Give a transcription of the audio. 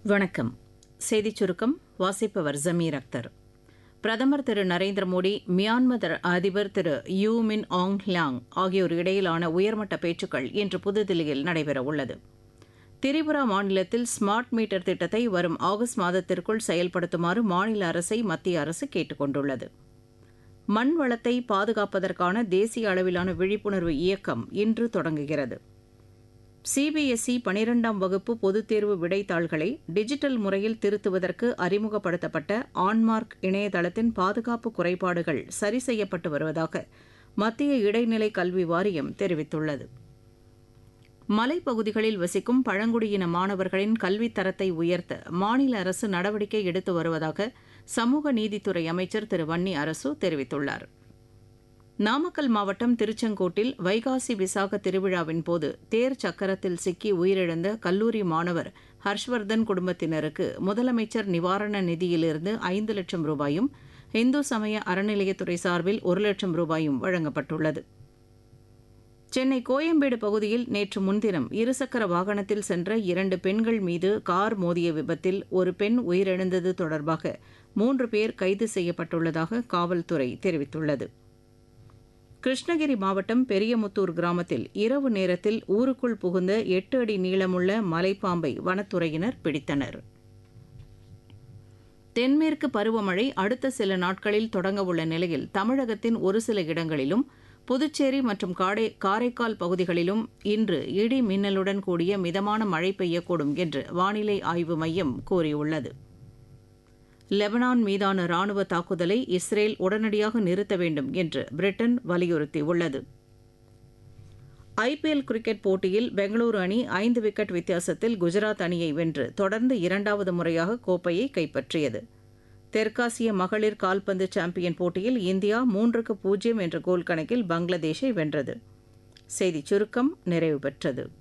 வணக்கம் செய்திச் சுருக்கம் வாசிப்பவர் ஜமீர் அக்தர் பிரதமர் திரு நரேந்திர மோடி மியான்மர் அதிபர் திரு யூ மின் ஆங் லியாங் ஆகியோர் இடையிலான உயர்மட்ட பேச்சுக்கள் இன்று புதுதில்லியில் நடைபெறவுள்ளது திரிபுரா மாநிலத்தில் ஸ்மார்ட் மீட்டர் திட்டத்தை வரும் ஆகஸ்ட் மாதத்திற்குள் செயல்படுத்துமாறு மாநில அரசை மத்திய அரசு கேட்டுக் கொண்டுள்ளது மண் வளத்தை பாதுகாப்பதற்கான தேசிய அளவிலான விழிப்புணர்வு இயக்கம் இன்று தொடங்குகிறது சிபிஎஸ்இ பனிரெண்டாம் வகுப்பு பொதுத் தேர்வு விடைத்தாள்களை டிஜிட்டல் முறையில் திருத்துவதற்கு அறிமுகப்படுத்தப்பட்ட ஆன்மார்க் இணையதளத்தின் பாதுகாப்பு குறைபாடுகள் சரி செய்யப்பட்டு வருவதாக மத்திய இடைநிலை கல்வி வாரியம் தெரிவித்துள்ளது மலைப்பகுதிகளில் வசிக்கும் பழங்குடியின மாணவர்களின் கல்வித் தரத்தை உயர்த்த மாநில அரசு நடவடிக்கை எடுத்து வருவதாக சமூக நீதித்துறை அமைச்சர் திரு வன்னி அரசு தெரிவித்துள்ளார் நாமக்கல் மாவட்டம் திருச்செங்கோட்டில் வைகாசி விசாக திருவிழாவின் போது தேர் சக்கரத்தில் சிக்கி உயிரிழந்த கல்லூரி மாணவர் ஹர்ஷ்வர்தன் குடும்பத்தினருக்கு முதலமைச்சர் நிவாரண நிதியிலிருந்து ஐந்து லட்சம் ரூபாயும் இந்து சமய அறநிலையத்துறை சார்பில் ஒரு லட்சம் ரூபாயும் வழங்கப்பட்டுள்ளது சென்னை கோயம்பேடு பகுதியில் நேற்று முன்தினம் இருசக்கர வாகனத்தில் சென்ற இரண்டு பெண்கள் மீது கார் மோதிய விபத்தில் ஒரு பெண் உயிரிழந்தது தொடர்பாக மூன்று பேர் கைது செய்யப்பட்டுள்ளதாக காவல்துறை தெரிவித்துள்ளது கிருஷ்ணகிரி மாவட்டம் பெரியமுத்தூர் கிராமத்தில் இரவு நேரத்தில் ஊருக்குள் புகுந்த எட்டு அடி நீளமுள்ள மலைப்பாம்பை வனத்துறையினர் பிடித்தனர் தென்மேற்கு பருவமழை அடுத்த சில நாட்களில் தொடங்கவுள்ள நிலையில் தமிழகத்தின் ஒரு சில இடங்களிலும் புதுச்சேரி மற்றும் காடை காரைக்கால் பகுதிகளிலும் இன்று இடி மின்னலுடன் கூடிய மிதமான மழை பெய்யக்கூடும் என்று வானிலை ஆய்வு மையம் கூறியுள்ளது லெபனான் மீதான ராணுவ தாக்குதலை இஸ்ரேல் உடனடியாக நிறுத்த வேண்டும் என்று பிரிட்டன் வலியுறுத்தியுள்ளது ஐபிஎல் கிரிக்கெட் போட்டியில் பெங்களூரு அணி ஐந்து விக்கெட் வித்தியாசத்தில் குஜராத் அணியை வென்று தொடர்ந்து இரண்டாவது முறையாக கோப்பையை கைப்பற்றியது தெற்காசிய மகளிர் கால்பந்து சாம்பியன் போட்டியில் இந்தியா மூன்றுக்கு பூஜ்ஜியம் என்ற கோல் கணக்கில் பங்களாதேஷை வென்றது செய்திச் சுருக்கம் நிறைவு பெற்றது